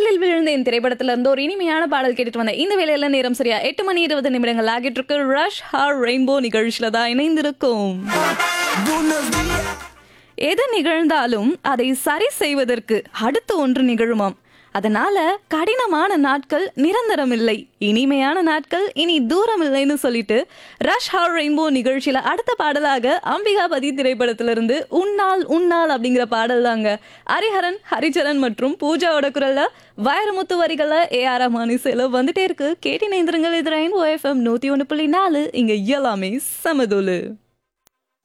காதலில் விழுந்தேன் திரைப்படத்துல இருந்து ஒரு இனிமையான பாடல் கேட்டுட்டு வந்தேன் இந்த வேலையில நேரம் சரியா எட்டு மணி இருபது நிமிடங்கள் ஆகிட்டு இருக்கு ரஷ் ஹார் ரெயின்போ நிகழ்ச்சியில தான் இணைந்திருக்கும் எது நிகழ்ந்தாலும் அதை சரி செய்வதற்கு அடுத்து ஒன்று நிகழுமாம் அதனால கடினமான நாட்கள் நிரந்தரமில்லை இனிமையான நாட்கள் இனி தூரமில்லைன்னு சொல்லிட்டு ரஷ் ஹார் ரெயின்போ நிகழ்ச்சியில அடுத்த பாடலாக அம்பிகாபதி திரைப்படத்திலிருந்து உன்னால் உன்னால் அப்படிங்கிற பாடல் தாங்க ஹரிஹரன் ஹரிச்சரன் மற்றும் பூஜாவோட குரல்ல வைரமுத்து வரிகள ஏ ஆர் ரஹ்மான் இசையில வந்துட்டே இருக்கு கேட்டி நேந்திரங்கள் இது ரெயின்போ எஃப்எம் நூத்தி ஒன்று புள்ளி நாலு இங்க எல்லாமே சமதுலு